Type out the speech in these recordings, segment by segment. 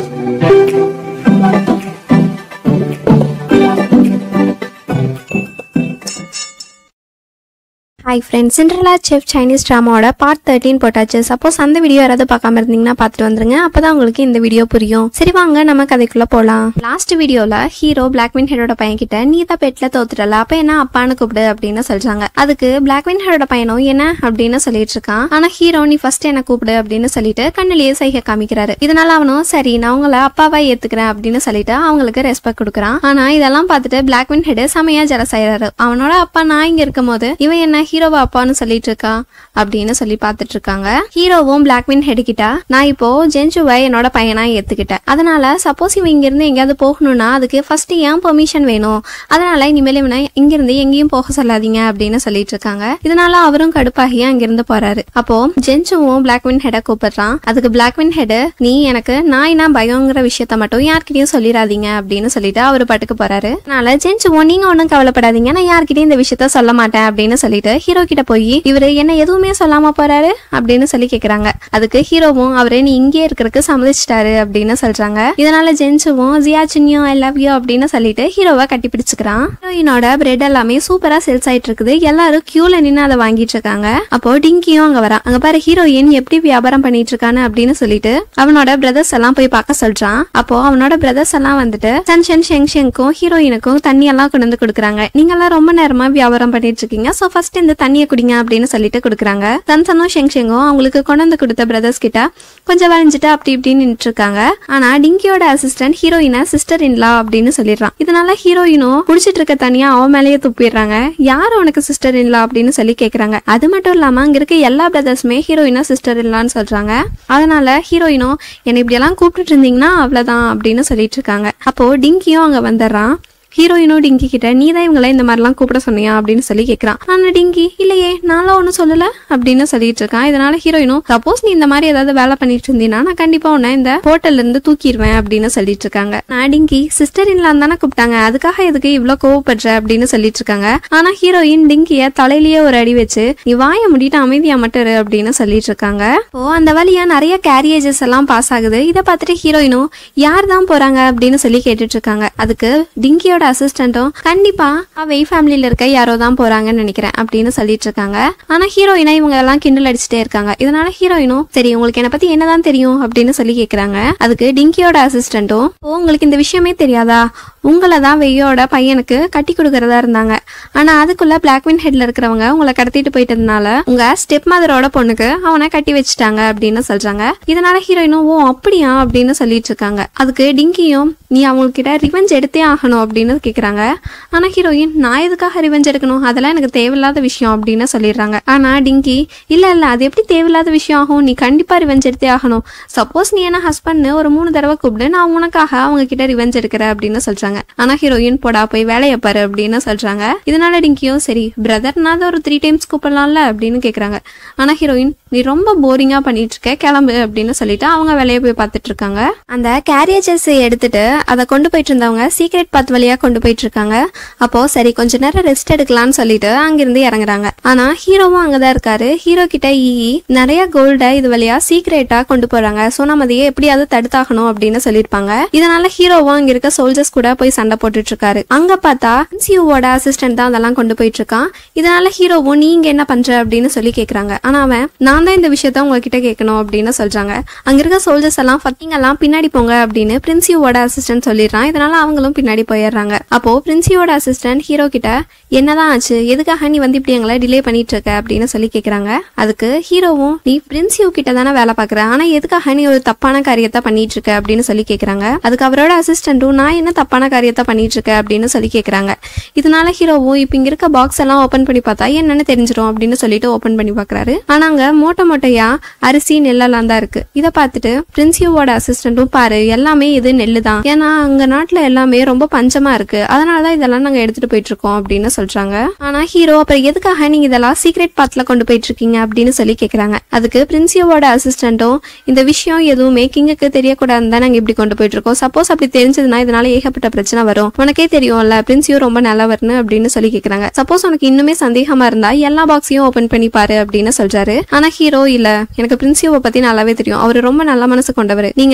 hi friends Cinderella chef Chinese ட்ராமாவோட part thirteen போட்டாச்சு suppose அந்த வீடியோ யாராவது பார்க்காம இருந்தீங்கன்னா பார்த்துட்டு வந்துருங்க அப்பதான் உங்களுக்கு இந்த வீடியோ புரியும் சரி வாங்க நம்ம கதைக்குள்ள போலாம் லாஸ்ட் வீடியோல ஹீரோ பிளாக்வின் ஹெடோட பையன் கிட்ட நீ தான் பெட்ல தோத்துட்டல அப்ப என்ன அப்பான்னு கூப்பிடு அப்படின்னு சொல்றாங்க அதுக்கு பிளாக்வின் ஹெடோட பையனும் என்ன அப்படின்னு சொல்லிட்டு இருக்கான் ஆனா ஹீரோ நீ ஃபர்ஸ்ட் என்ன கூப்பிடு அப்படின்னு சொல்லிட்டு கண்ணிலேயே சைகை காமிக்கிறாரு இதனால அவனும் சரி நான் உங்களை அப்பாவா ஏத்துக்கிறேன் அப்படின்னு சொல்லிட்டு அவங்களுக்கு ரெஸ்பெக்ட் கொடுக்குறான் ஆனா இதெல்லாம் பார்த்துட்டு பிளாக்வின் ஹெட் செமையா ஜலஸ் ஆயிடுறாரு அவனோட அப்பா நான் இங்க இருக்கும் போது இவன் என்ன ஹீரோவா அப்பான்னு சொல்லிட்டு இருக்கா அப்படின்னு சொல்லி பார்த்துட்டு இருக்காங்க ஹீரோவும் பிளாக்வின் ஹெட் கிட்ட நான் இப்போ ஜென்ஜுவை என்னோட பையனா ஏத்துக்கிட்டேன் அதனால சப்போஸ் இவன் இங்க இருந்து எங்கேயாவது போகணும்னா அதுக்கு ஃபர்ஸ்ட் ஏன் பெர்மிஷன் வேணும் அதனால இனிமேல் இவனை இங்க இருந்து எங்கேயும் போக சொல்லாதீங்க அப்படின்னு சொல்லிட்டு இருக்காங்க இதனால அவரும் கடுப்பாகி அங்கிருந்து போறாரு அப்போ ஜென்சுவும் பிளாக்வின் ஹெட கூப்பிடுறான் அதுக்கு பிளாக்வின் ஹெட் நீ எனக்கு நாய்னா பயங்கிற விஷயத்த மட்டும் யார்கிட்டயும் சொல்லிடாதீங்க அப்படின்னு சொல்லிட்டு அவர் பாட்டுக்கு போறாரு அதனால ஜென்சுவும் நீங்க ஒன்றும் கவலைப்படாதீங்க நான் யார்கிட்டயும் இந்த விஷயத்த சொல்ல மாட்டேன் அப்படின்னு சொல்லிட்டு ஹீரோ கிட்ட போய் இவரு என்ன எதுவுமே சொல்லாம போறாரு அப்படின்னு சொல்லி கேக்குறாங்க அதுக்கு ஹீரோவும் அவரு நீ இங்கே இருக்கிறதுக்கு சம்மதிச்சிட்டாரு அப்படின்னு சொல்றாங்க இதனால ஜென்சுவும் ஜியா சின்யோ ஐ லவ் யூ அப்படின்னு சொல்லிட்டு ஹீரோவை கட்டி பிடிச்சுக்கிறான் ஹீரோயினோட பிரெட் எல்லாமே சூப்பரா சேல்ஸ் ஆயிட்டு இருக்குது எல்லாரும் கியூல நின்று அதை வாங்கிட்டு இருக்காங்க அப்போ டிங்கியும் அங்க வரான் அங்க பாரு ஹீரோயின் எப்படி வியாபாரம் பண்ணிட்டு இருக்கான்னு அப்படின்னு சொல்லிட்டு அவனோட பிரதர்ஸ் எல்லாம் போய் பார்க்க சொல்றான் அப்போ அவனோட பிரதர்ஸ் எல்லாம் வந்துட்டு சன் ஷென் ஷெங் ஷெங்க்கும் ஹீரோயினுக்கும் தண்ணி எல்லாம் கொண்டு வந்து கொடுக்குறாங்க நீங்க எல்லாம் ரொம்ப நேரமா வியாபாரம் பண்ணிட்டு இருக்கீங்க சோ ஃபர்ஸ்ட் இந்த தண்ணியை குடிங்க அப்படின்னு சொல்லிட்டு கொடுக்குறாங்க தன்சனும் ஷெங் ஷெங்கும் அவங்களுக்கு கொண்டு வந்து கொடுத்த பிரதர்ஸ் கிட்ட கொஞ்சம் வளைஞ்சிட்டு அப்படி இப்படின்னு நின்று இருக்காங்க ஆனா டிங்கியோட அசிஸ்டன்ட் ஹீரோயினை சிஸ்டர் இன்லா அப்படின்னு சொல்லிடுறான் இதனால ஹீரோயினும் குடிச்சிட்டு இருக்க தனியா அவன் மேலேயே துப்பிடுறாங்க யார் உனக்கு சிஸ்டர் இன்லா அப்படின்னு சொல்லி கேக்குறாங்க அது மட்டும் இல்லாம அங்க இருக்க எல்லா பிரதர்ஸுமே ஹீரோயினா சிஸ்டர் இன்லான்னு சொல்றாங்க அதனால ஹீரோயினும் என்னை இப்படி எல்லாம் கூப்பிட்டு இருந்தீங்கன்னா அவ்வளவுதான் அப்படின்னு சொல்லிட்டு இருக்காங்க அப்போ டிங்கியும் அங்க வந்துடுறான் ஹீரோயினோ டிங்கி கிட்ட நீ தான் இவங்கள இந்த மாதிரிலாம் கூப்பிட சொன்னியா அப்படின்னு சொல்லி கேட்குறான் ஆனா டிங்கி இல்லையே நான்லாம் ஒன்றும் சொல்லல அப்படின்னு சொல்லிட்டு இருக்கான் இதனால ஹீரோயினும் சப்போஸ் நீ இந்த மாதிரி ஏதாவது வேலை பண்ணிட்டு இருந்தீங்கன்னா நான் கண்டிப்பா உன்னை இந்த ஹோட்டல்ல இருந்து தூக்கிடுவேன் அப்படின்னு சொல்லிட்டு இருக்காங்க நான் டிங்கி சிஸ்டர் இன்லான் தானே கூப்பிட்டாங்க அதுக்காக எதுக்கு இவ்வளோ கோவப்படுற அப்படின்னு சொல்லிட்டு இருக்காங்க ஆனா ஹீரோயின் டிங்கிய தலையிலேயே ஒரு அடி வச்சு நீ வாய முடிட்டு அமைதியா மட்டும் இரு அப்படின்னு சொல்லிட்டு இருக்காங்க ஓ அந்த வழியா நிறைய கேரியேஜஸ் எல்லாம் பாஸ் ஆகுது இதை பார்த்துட்டு ஹீரோயினும் யார் தான் போறாங்க அப்படின்னு சொல்லி கேட்டுட்டு இருக்காங்க அதுக்கு டிங்கியோட அசிஸ்டன்ட்டும் கண்டிப்பா அவை ஃபேமிலியில இருக்க யாரோ தான் போறாங்கன்னு நினைக்கிறேன் அப்படின்னு சொல்லிட்டு இருக்காங்க ஆனா ஹீரோயினா இவங்க எல்லாம் கிண்டல் அடிச்சுட்டே இருக்காங்க இதனால ஹீரோயினும் சரி உங்களுக்கு என்ன பத்தி என்னதான் தெரியும் அப்படின்னு சொல்லி கேக்குறாங்க அதுக்கு டிங்கியோட அசிஸ்டன்ட்டும் ஓ உங்களுக்கு இந்த விஷயமே தெரியாதா உங்களை தான் வெய்யோட பையனுக்கு கட்டி கொடுக்கறதா இருந்தாங்க ஆனா அதுக்குள்ள பிளாக்வின் ஹெட்ல இருக்கிறவங்க உங்களை கடத்திட்டு போயிட்டதுனால உங்க ஸ்டெப் மதரோட பொண்ணுக்கு அவனை கட்டி வச்சுட்டாங்க அப்படின்னு சொல்றாங்க இதனால ஹீரோயினும் ஓ அப்படியா அப்படின்னு சொல்லிட்டு இருக்காங்க அதுக்கு டிங்கியும் நீ அவங்கக்கிட்ட ரிவெஞ்ச் எடுத்தே ஆகணும் அப்படின்னு கேக்குறாங்க ஆனா ஹீரோயின் நான் எதுக்காக ரிவெஞ்ச் எடுக்கணும் அதெல்லாம் எனக்கு தேவையில்லாத விஷயம் அப்படின்னு சொல்லிடுறாங்க ஆனா டிங்கி இல்ல இல்ல அது எப்படி தேவையில்லாத விஷயம் ஆகும் நீ கண்டிப்பா ரிவெஞ்ச் எடுத்தே ஆகணும் சப்போஸ் நீ என்ன ஹஸ்பண்ட்னு ஒரு மூணு தடவை கூப்பிடு நான் உனக்காக அவங்க கிட்ட ரிவெஞ்ச் எடுக்கிறேன் அப்படின்னு சொல்றாங்க ஆனா ஹீரோயின் போடா போய் வேலையை பாரு அப்படின்னு சொல்றாங்க இதனால டிங்கியும் சரி பிரதர்னாவது ஒரு த்ரீ டைம்ஸ் கூப்பிடலாம்ல அப்படின்னு கேக்குறாங்க ஆனா ஹீரோயின் நீ ரொம்ப போரிங்கா பண்ணிட்டு இருக்க கிளம்பு அப்படின்னு சொல்லிட்டு அவங்க வேலையை போய் பார்த்துட்டு இருக்காங்க அந்த கேரியேஜஸ் எடுத்துட்டு அதை கொண்டு போயிட்டு இருந்தவங்க சீக்ரெட் பாத் வழியா கொண்டு போயிட்டு இருக்காங்க அப்போ சரி கொஞ்ச நேரம் ரெஸ்ட் எடுக்கலாம்னு சொல்லிட்டு அங்கிருந்து இறங்குறாங்க ஆனா ஹீரோவும் அங்கதான் இருக்காரு ஹீரோ கிட்ட ஈ நிறைய கோல்டை இது வழியா சீக்ரெட்டா கொண்டு போறாங்க சோ நம்ம அதையே எப்படியாவது தடுத்தாகணும் அப்படின்னு சொல்லியிருப்பாங்க இதனால ஹீரோவும் அங்க இருக்க சோல்ஜர்ஸ் கூட போய் சண்டை போட்டுட்டு இருக்காரு அங்க பார்த்தா சிஓவோட அசிஸ்டன்ட் தான் அதெல்லாம் கொண்டு போயிட்டு இருக்கான் இதனால ஹீரோவும் நீங்க என்ன பண்ற அப்படின்னு சொல்லி கேக்குறாங்க ஆனா அவன் நான் தான் இந்த விஷயத்த உங்ககிட்ட கேட்கணும் அப்படின்னு சொல்றாங்க அங்க இருக்க சோல்ஜர்ஸ் எல்லாம் ஃபத்திங் எல்லாம் பின்னாடி போங்க அப்படின்னு பிரின்சியோட அசிஸ்டன்ட் சொல்லிடுறான் இதனால அவங்களும் பின்னாடி போயிடுறாங்க அப்போ பிரின்சியோட அசிஸ்டன்ட் ஹீரோ கிட்ட என்னதான் ஆச்சு எதுக்காக நீ வந்து இப்படி எங்களை டிலே பண்ணிட்டு இருக்க அப்படின்னு சொல்லி கேக்குறாங்க அதுக்கு ஹீரோவும் நீ பிரின்சியோ கிட்ட தானே வேலை பாக்குற ஆனா எதுக்காக நீ ஒரு தப்பான காரியத்தை பண்ணிட்டு இருக்க அப்படின்னு சொல்லி கேக்குறாங்க அதுக்கு அவரோட அசிஸ்டன்ட்டும் நான் என்ன தப்பான காரியத்தை பண்ணிட்டு இருக்க அப்படின்னு சொல்லி கேக்குறாங்க இதனால ஹீரோவும் இப்ப இங்க இருக்க பாக்ஸ் எல்லாம் ஓபன் பண்ணி பார்த்தா என்னன்னு தெரிஞ்சிடும் அப்படின்னு சொல்லிட்டு ஓபன் பண்ணி பாக்குறாரு ஆனா அங்க மோட்டை மொட்டையா அரிசி நெல்லெல்லாம் தான் இருக்கு இதை பார்த்துட்டு பிரின்சியோட அசிஸ்டன்ட்டும் பாரு எல்லாமே இது நெல்லு தான் ஏன்னா அங்க நாட்டுல எல்லாமே ரொம்ப பஞ்சமா இருக்கு அதனாலதான் இதெல்லாம் நாங்க எடுத்துட்டு போயிட்டு இருக்கோம் அப்படின்னு சொல்றாங்க ஆனா ஹீரோ அப்புறம் எதுக்காக நீங்க இதெல்லாம் சீக்ரெட் பாத்ல கொண்டு போயிட்டு இருக்கீங்க அப்படின்னு சொல்லி கேக்குறாங்க அதுக்கு பிரின்சியோட அசிஸ்டன்ட்டும் இந்த விஷயம் எதுவுமே கிங்குக்கு தெரியக்கூடாதுன்னு தான் நாங்க இப்படி கொண்டு போயிட்டு இருக்கோம் சப்போஸ் அப்படி தெரிஞ்சதுன்னா இதனால ஏகப்பட்ட பிரச்சனை வரும் உனக்கே தெரியும்ல பிரின்சியோ ரொம்ப நல்லவர்னு அப்படின்னு சொல்லி கேக்குறாங்க சப்போஸ் உனக்கு இன்னுமே சந்தேகமா இருந்தா எல்லா பாக்ஸையும் ஓபன் பண்ணி பாரு அப்படின்னு சொல்றாரு ஆனா ஹீரோ இல்ல எனக்கு பிரின்சியோவை பத்தி நல்லாவே தெரியும் அவர் ரொம்ப நல்ல மனசு கொண்டவர் நீங்க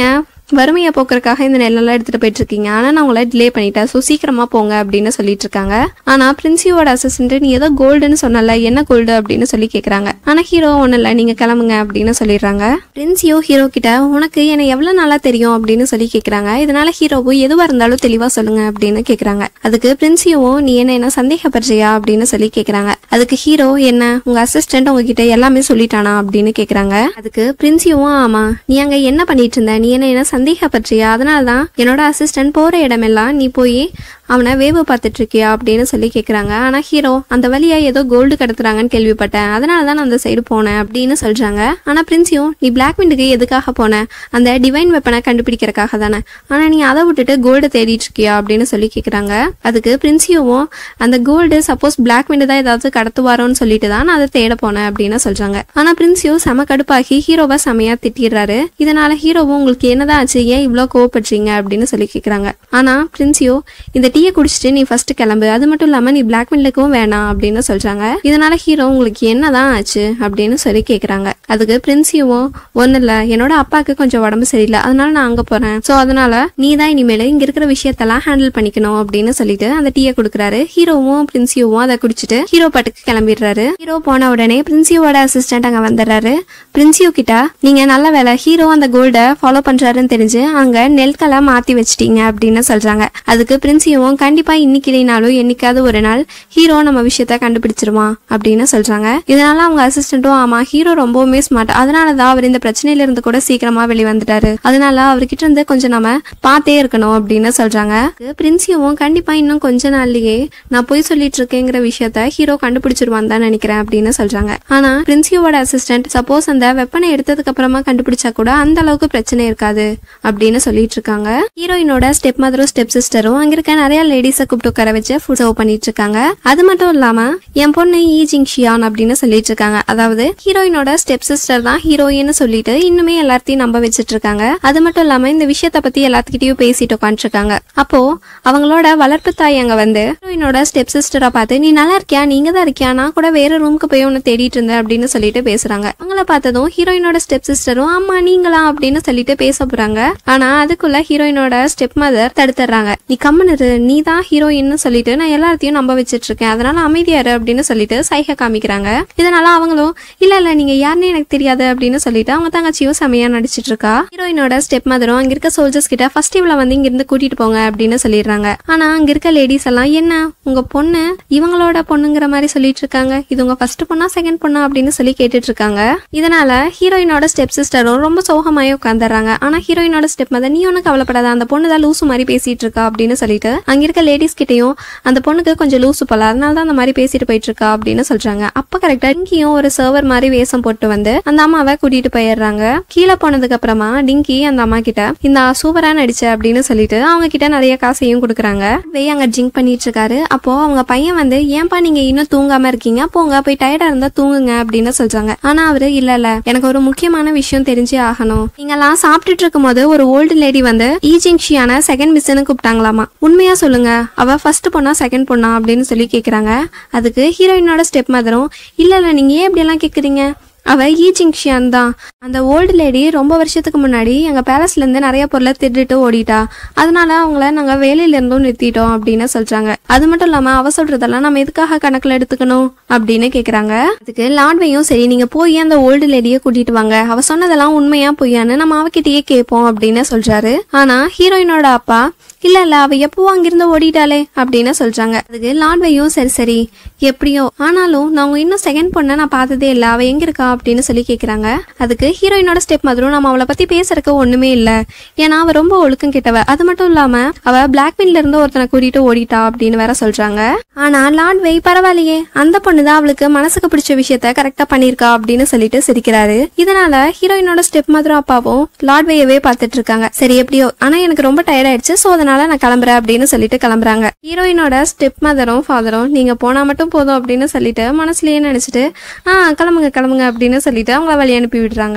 வறுமையை போக்குறதுக்காக இந்த நெல்லெல்லாம் எடுத்துட்டு போயிட்டு இருக்கீங்க ஆனா நான் உங்களை டிலே பண்ணிட்டேன் ஸோ சீக்கிரமா போங்க அப்படின்னு சொல்லிட்டு இருக்காங்க ஆனா பிரின்சியோட அசிஸ்டன்ட் நீ ஏதோ கோல்டுன்னு சொன்னல என்ன கோல்டு அப்படின்னு சொல்லி கேக்குறாங்க ஆனா ஹீரோ ஒன்றும் இல்லை நீங்க கிளம்புங்க அப்படின்னு சொல்லிடுறாங்க பிரின்சியோ ஹீரோ கிட்ட உனக்கு என்ன எவ்வளவு நாளா தெரியும் அப்படின்னு சொல்லி கேக்குறாங்க இதனால ஹீரோவும் எதுவா இருந்தாலும் தெளிவா சொல்லுங்க அப்படின்னு கேக்குறாங்க அதுக்கு பிரின்சியோவும் நீ என்ன என்ன சந்தேகப்படுறியா அப்படின்னு சொல்லி கேக்குறாங்க அதுக்கு ஹீரோ என்ன உங்க அசிஸ்டன்ட் உங்ககிட்ட எல்லாமே சொல்லிட்டானா அப்படின்னு கேக்குறாங்க அதுக்கு பிரின்சியோவும் ஆமா நீ அங்க என்ன பண்ணிட்டு இருந்த நீ என்ன என்ன சந்தேகப்படுறியா அதனால தான் என்னோட அசிஸ்டன்ட் போற இடமெல்லாம் நீ போய் அவனை வேவு பார்த்துட்டு இருக்கியா அப்படின்னு சொல்லி கேக்குறாங்க ஆனா ஹீரோ அந்த வழியா ஏதோ கோல்டு கடத்துறாங்கன்னு கேள்விப்பட்டேன் அதனால தான் நான் அந்த சைடு போனேன் அப்படின்னு சொல்றாங்க ஆனா பிரின்சியும் நீ பிளாக் விண்டுக்கு எதுக்காக போன அந்த டிவைன் வெப்பனை கண்டுபிடிக்கிறதுக்காக தானே ஆனா நீ அதை விட்டுட்டு கோல்டு தேடிட்டு இருக்கியா அப்படின்னு சொல்லி கேக்குறாங்க அதுக்கு பிரின்சியோவும் அந்த கோல்டு சப்போஸ் பிளாக் விண்டு தான் ஏதாவது கடத்துவாரோன்னு சொல்லிட்டு தான் நான் அதை தேட போனேன் அப்படின்னு சொல்றாங்க ஆனா பிரின்சியோ செம கடுப்பாகி ஹீரோவை செமையா திட்டிடுறாரு இதனால ஹீரோவும் உங்களுக்கு என்னதான் ஆச்சு ஏன் இவ்வளோ கோவப்படுறீங்க அப்படின்னு சொல்லி கேக்குறாங்க ஆனா பிரின்சியோ இந்த டீயை குடிச்சிட்டு நீ ஃபர்ஸ்ட் கிளம்பு அது மட்டும் இல்லாம நீ பிளாக் மில்லுக்கும் வேணாம் அப்படின்னு சொல்றாங்க இதனால ஹீரோ உங்களுக்கு என்னதான் ஆச்சு அப்படின்னு சொல்லி கேக்குறாங்க அதுக்கு பிரின்சியோவும் ஒன்றும் இல்லை என்னோட அப்பாவுக்கு கொஞ்சம் உடம்பு சரியில்லை அதனால நான் அங்க போறேன் ஸோ அதனால நீ தான் இனிமேல் இங்க இருக்கிற விஷயத்தெல்லாம் ஹேண்டில் பண்ணிக்கணும் அப்படின்னு சொல்லிட்டு அந்த டீயை கொடுக்குறாரு ஹீரோவும் பிரின்சியோவும் அதை குடிச்சிட்டு ஹீரோ பாட்டுக்கு கிளம்பிடுறாரு ஹீரோ போன உடனே பிரின்சியோட அசிஸ்டன்ட் அங்க வந்துடுறாரு பிரின்சியோ கிட்ட நீங்க நல்ல வேலை ஹீரோ அந்த கோல்டை ஃபாலோ பண்றாருன்னு தெரிஞ்சு அங்க நெல்களை மாத்தி வச்சிட்டீங்க அப்படின்னு சொல்றாங்க அதுக்கு பிரின்சியோவும் கண்டிப்பா இன்னைக்கு இல்லைனாலும் என்னைக்காவது ஒரு நாள் ஹீரோ நம்ம விஷயத்த கண்டுபிடிச்சிருவான் அப்படின்னு சொல்றாங்க இதனால அவங்க அசிஸ்டன்ட்டும் ஆமா ஹீரோ ரொம்பவுமே ஸ்மார்ட் அதனாலதான் அவர் இந்த பிரச்சனையில இருந்து கூட சீக்கிரமா வெளியே வந்துட்டாரு அதனால அவர்கிட்ட இருந்து கொஞ்சம் நம்ம பார்த்தே இருக்கணும் அப்படின்னு சொல்றாங்க பிரின்சியோவும் கண்டிப்பா இன்னும் கொஞ்ச நாள்லயே நான் போய் சொல்லிட்டு இருக்கேங்கிற விஷயத்த ஹீரோ கண்டுபிடிச்சிருவான் தான் நினைக்கிறேன் அப்படின்னு சொல்றாங்க ஆனா பிரின்சியோட அசிஸ்டன்ட் சப்போஸ் அந்த வெப்பனை எடுத்ததுக்கு அப்புறமா கண்டுபிடிச்சா கூட அந்த அளவுக்கு பிரச்சனை இருக்காது அப்படின்னு சொல்லிட்டு இருக்காங்க ஹீரோயினோட ஸ்டெப் மதரும் ஸ்டெப் சிஸ்டரும் அங்க இருக்க நிறைய லேடிஸை கூப்பிட்டு உட்கார வச்சு ஃபுட் சர்வ் பண்ணிட்டு இருக்காங்க அது மட்டும் இல்லாம என் பொண்ணு ஈ ஜிங் ஷியான் அப்படின்னு சொல்லிட்டு இருக்காங்க அதாவது ஹீரோயினோட ஸ்டெப் சிஸ்டர் தான் ஹீரோயின்னு சொல்லிட்டு இன்னுமே எல்லாத்தையும் நம்ப வச்சிட்டு இருக்காங்க அது மட்டும் இல்லாம இந்த விஷயத்த பத்தி எல்லாத்துக்கிட்டையும் பேசிட்டு உட்காந்துருக்காங்க அப்போ அவங்களோட வளர்ப்பு தாய் அங்க வந்து ஹீரோயினோட ஸ்டெப் சிஸ்டரை பார்த்து நீ நல்லா இருக்கியா நீங்க தான் இருக்கியா நான் கூட வேற ரூமுக்கு போய் உன்னை தேடிட்டு இருந்தேன் அப்படின்னு சொல்லிட்டு பேசுறாங்க அவங்கள பார்த்ததும் ஹீரோயினோட ஸ்டெப் சிஸ்டரும் ஆமா நீங்களா அப்படின்னு சொல்லிட்டு பேச போறாங்க ஆனா அதுக்குள்ள ஹீரோயினோட ஸ்டெப் மதர் தடுத்துறாங்க நீ கம்மனரு நீ தான் ஹீரோயின்னு சொல்லிட்டு நான் எல்லாத்தையும் நம்ப வச்சிட்டு இருக்கேன் அதனால அமைதியாரு அப்படின்னு சொல்லிட்டு சைகை காமிக்கிறாங்க இதனால அவங்களும் இல்ல இல்ல நீங்க யாருன்னு எனக்கு தெரியாது அப்படின்னு சொல்லிட்டு அவங்க தங்கச்சியும் செமையா நடிச்சிட்டு இருக்கா ஹீரோயினோட ஸ்டெப் மதரும் அங்க இருக்க சோல்ஜர்ஸ் கிட்ட ஃபர்ஸ்ட் இவள வந்து இங்க இருந்து கூட்டிட்டு போங்க அப்படின்னு சொல்லிடுறாங்க ஆனா அங்க இருக்க லேடிஸ் எல்லாம் என்ன உங்க பொண்ணு இவங்களோட பொண்ணுங்கிற மாதிரி சொல்லிட்டு இருக்காங்க இது உங்க ஃபர்ஸ்ட் பொண்ணா செகண்ட் பொண்ணா அப்படின்னு சொல்லி கேட்டுட்டு இருக்காங்க இதனால ஹீரோயினோட ஸ்டெப் சிஸ்டரும் ரொம்ப சோகமாயே உட்காந்துறாங்க ஆனா ஹீரோயினோட ஸ்டெப் மதர் நீ ஒன்றும் கவலைப்படாத அந்த பொண்ணு தான் லூசு மாதிரி பேசிட்டு இருக்கா அப்படின்னு சொல்லிட்டு அங்க இருக்க லேடிஸ் கிட்டயும் அந்த பொண்ணுக்கு கொஞ்சம் லூசு போல அதனால தான் அந்த மாதிரி பேசிட்டு போயிட்டு இருக்கா அப்படின்னு சொல்றாங்க அப்ப கரெக்டா டிங்கியும் ஒரு சர்வர் மாதிரி வேஷம் போட்டு வந்து அந்த அம்மாவை கூட்டிட்டு போயிடுறாங்க கீழே போனதுக்கு அப்புறமா டிங்கி அந்த அம்மா கிட்ட இந்த சூப்பரா நடிச்ச அப்படின்னு சொல்லிட்டு அவங்க கிட்ட நிறைய காசையும் கொடுக்குறாங்க வெய் அங்க ட்ரிங்க் பண்ணிட்டு இருக்காரு அப்போ அவங்க பையன் வந்து ஏன்பா நீங்க இன்னும் தூங்காம இருக்கீங்க போங்க போய் டயர்டா இருந்தா தூங்குங்க அப்படின்னு சொல்றாங்க ஆனா அவரு இல்ல இல்ல எனக்கு ஒரு முக்கியமான விஷயம் தெரிஞ்சே ஆகணும் நீங்கெல்லாம் சாப்பிட்டுட்டு இருக்கும் போது ஒரு ஓல்டு லேடி வந்து ஈஜிங்ஷியான செகண்ட் மிஸ்ன்னு கூப்பிட்டாங்களாமா உண்மையா சொல்லுங்க அவ ஃபர்ஸ்ட் பொண்ணா செகண்ட் பொண்ணா அப்படின்னு சொல்லி கேக்குறாங்க அதுக்கு ஹீரோயினோட ஸ்டெப் மதரும் இல்ல இல்ல நீங்க ஏன் இப்படி எல்லாம் கேக்குறீங்க அவ ஈ ஜிங்ஷியான் தான் அந்த ஓல்டு லேடி ரொம்ப வருஷத்துக்கு முன்னாடி எங்க பேலஸ்ல இருந்து நிறைய பொருளை திருடிட்டு ஓடிட்டா அதனால அவங்கள நாங்க வேலையில இருந்தும் நிறுத்திட்டோம் அப்படின்னு சொல்றாங்க அது மட்டும் இல்லாம அவ சொல்றதெல்லாம் நம்ம எதுக்காக கணக்குல எடுத்துக்கணும் அப்படின்னு கேக்குறாங்க அதுக்கு லாட்வையும் சரி நீங்க போய் அந்த ஓல்டு லேடியை கூட்டிட்டு வாங்க அவ சொன்னதெல்லாம் உண்மையா பொய்யான்னு நம்ம அவகிட்டயே கேட்போம் அப்படின்னு சொல்றாரு ஆனா ஹீரோயினோட அப்பா இல்ல இல்ல அவ எப்போ அங்கிருந்து ஓடிட்டாளே அப்படின்னு சொல்றாங்க அதுக்கு லாட்வையும் சரி சரி எப்படியோ ஆனாலும் நாங்க இன்னும் செகண்ட் பொண்ணை நான் பார்த்ததே இல்ல அவ எங்க இருக்கா அப்படின்னு சொல்லி கேக்குறாங்க அதுக்கு ஹீரோயினோட ஸ்டெப் மதரும் நம்ம அவளை பத்தி பேசுறதுக்கு ஒண்ணுமே இல்ல ஏன்னா அவ ரொம்ப ஒழுக்கம் கெட்டவ அது மட்டும் இல்லாம அவ பிளாக்மெயில இருந்து ஒருத்தனை கூட்டிட்டு ஓடிட்டா அப்படின்னு வேற சொல்றாங்க ஆனா லாட்வை பரவாயில்லையே அந்த பொண்ணு தான் அவளுக்கு மனசுக்கு பிடிச்ச விஷயத்த கரெக்டா பண்ணிருக்கா அப்படின்னு சொல்லிட்டு சிரிக்கிறாரு இதனால ஹீரோயினோட ஸ்டெப் மதரும் அப்பாவும் லாட்வையவே பார்த்துட்டு இருக்காங்க சரி எப்படியோ ஆனா எனக்கு ரொம்ப டயர்ட் ஆயிடுச்சு சோ அதனால நான் கிளம்புறேன் அப்படின்னு சொல்லிட்டு கிளம்புறாங்க ஹீரோயினோட ஸ்டெப் மதரும் ஃபாதரும் நீங்க போனா மட்டும் போதும் அப்படின்னு சொல்லிட்டு மனசுலயே நினைச்சிட்டு ஆ கிளம்புங்க கிளம்புங்க அப்படின்னு சொல்லிட்டு அவங்கள வழி அனுப்பி விடுறாங்க